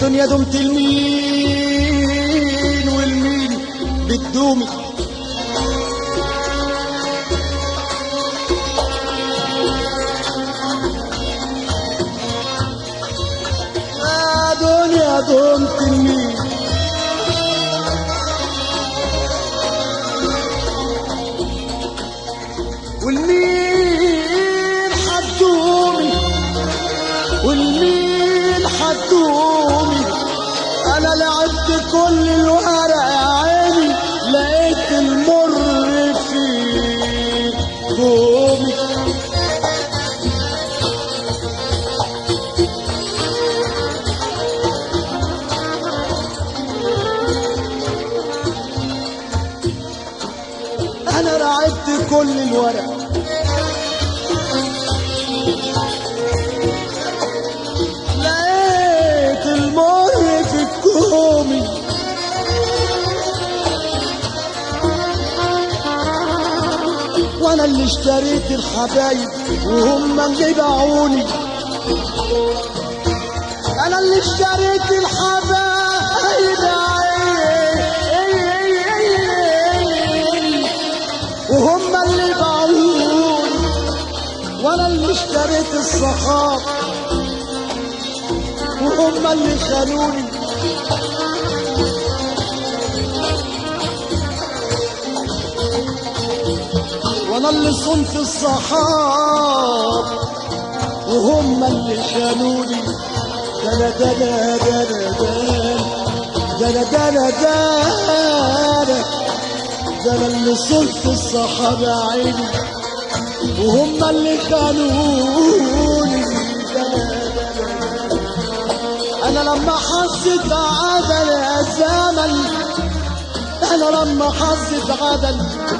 الدنيا دمت المين والمين بتدومي يا دنيا دمت المين والمين حدومي والمين حدومي انا لعبت كل الورق يا عيني لقيت المر في كومي انا لعبت كل الورق لقيت المر في الكومي وانا اللي اشتريت الحبايب وهم اللي باعوني انا اللي اشتريت الحبايب يا عيني وهم اللي باعوني وانا اللي اشتريت الصحاب وهم اللي خانوني وانا اللي صنت الصحاب وهم اللي خانوني دنا دنا دنا دنا دنا دنا دنا دنا اللي صنت الصحاب يا عيني وهم اللي خانوني دنا انا لما حسيت عدل يا زمن انا لما حسيت عدل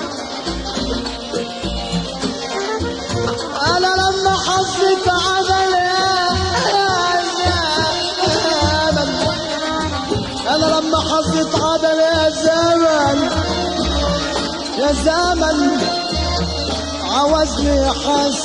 انا لما حسيت عدل يا زمن انا لما حسيت عدل يا زمن يا زمن عوزني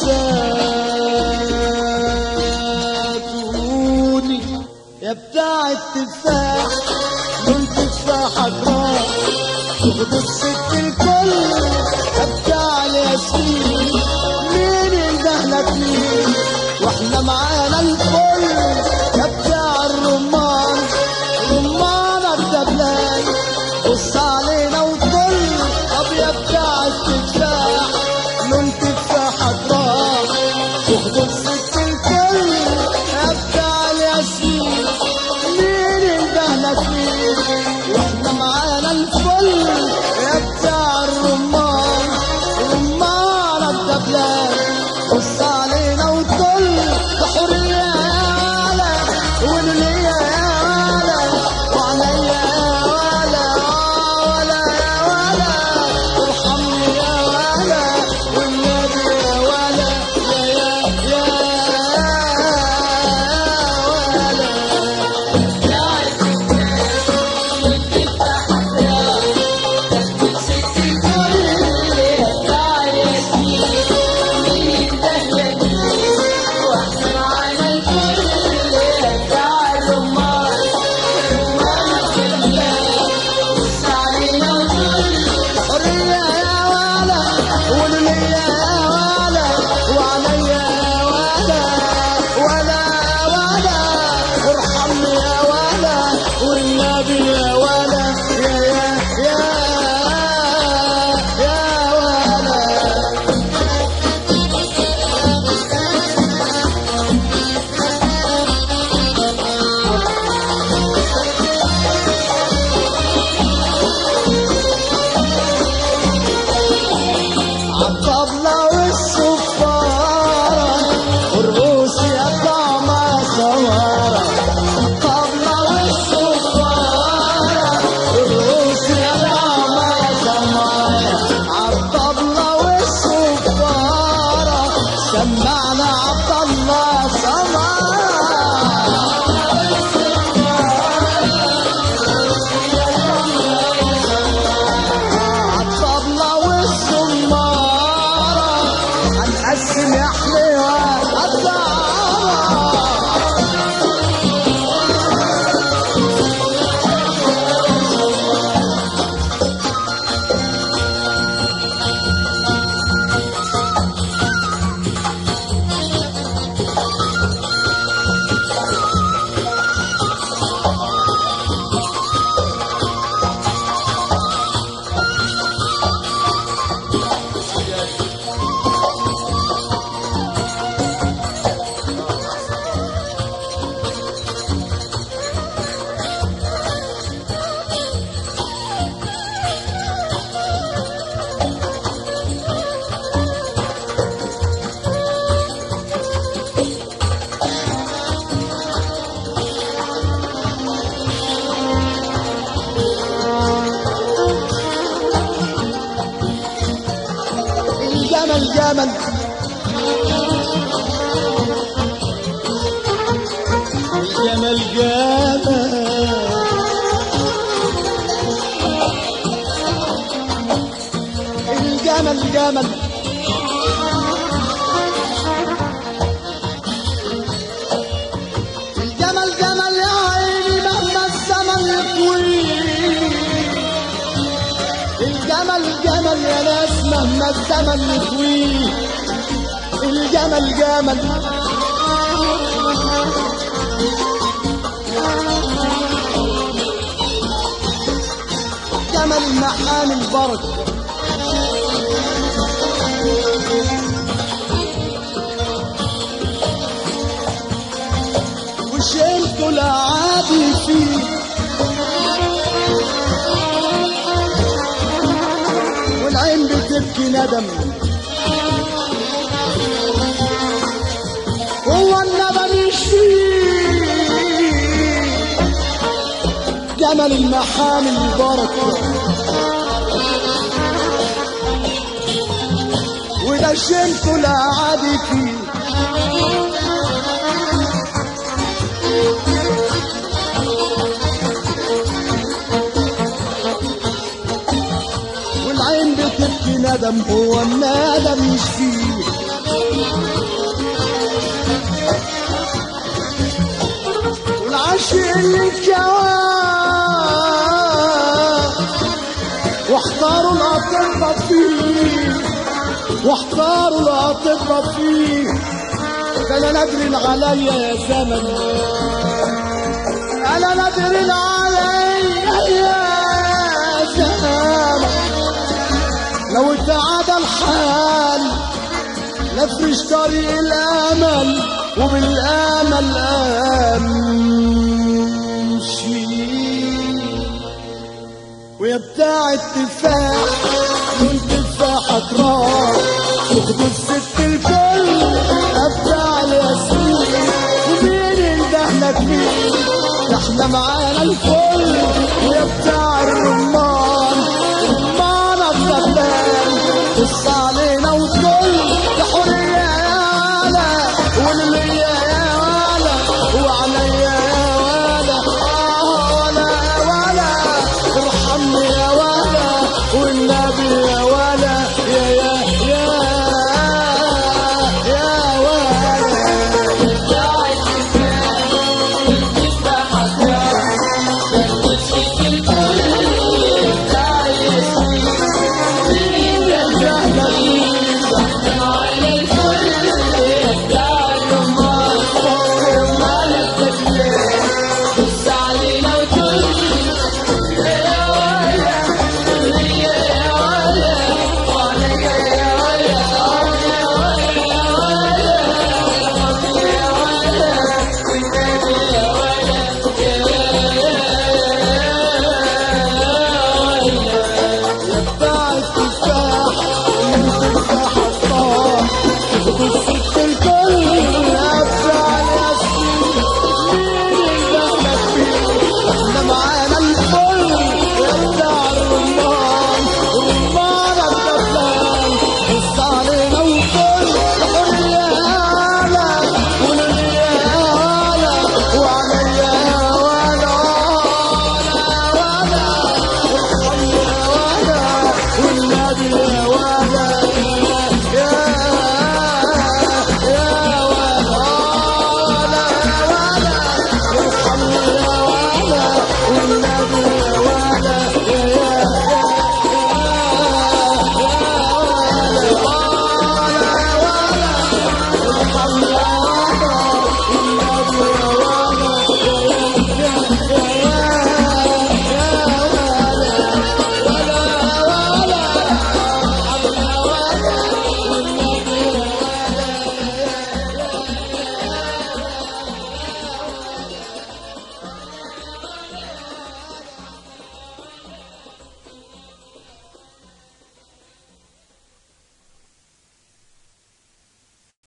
حسادوني يا بتاع التفاح دول تفاحك راح خد الست الكل يا بتاع الياسمين مين يندهلك مين واحنا معانا الكل يا بتاع الرمان رمان الدبلان بص علينا وطل طب يا بتاع التفاح لون تفاحك راح وخدوا الست الكل يا بتاع الياسمين مين يندهلك مين واحنا معانا الفل يا بتاع الجمل الجمل جمل الجمل جمل الجمل جمل يا عيني مهما الزمن يطويل الجمل جمل يا ناس مهما الزمن يطويل الجمل جمل جمل محامي البركه وشلت العادي فيه والعين بتبكي ندم هو الندم يشفيه جمل المحامي البركه وده شلت العادي فيه والعين بتبكي ندم هو الندم يشفيه والعشق اللي كواه واحتاروا الاطباء فيه واحتاروا الاطباء فيه ده انا ندري عليا يا زمن انا ندري عليا يا زمن لو اتعدى الحال نفرش طريق الامل وبالامل امشي ويا بتاع التفاح لون تفاحك راح تاخد الست الكل يا بتاع الياسمين ومين اندهلك مين ده احنا معانا الكل ويا بتاع الرمان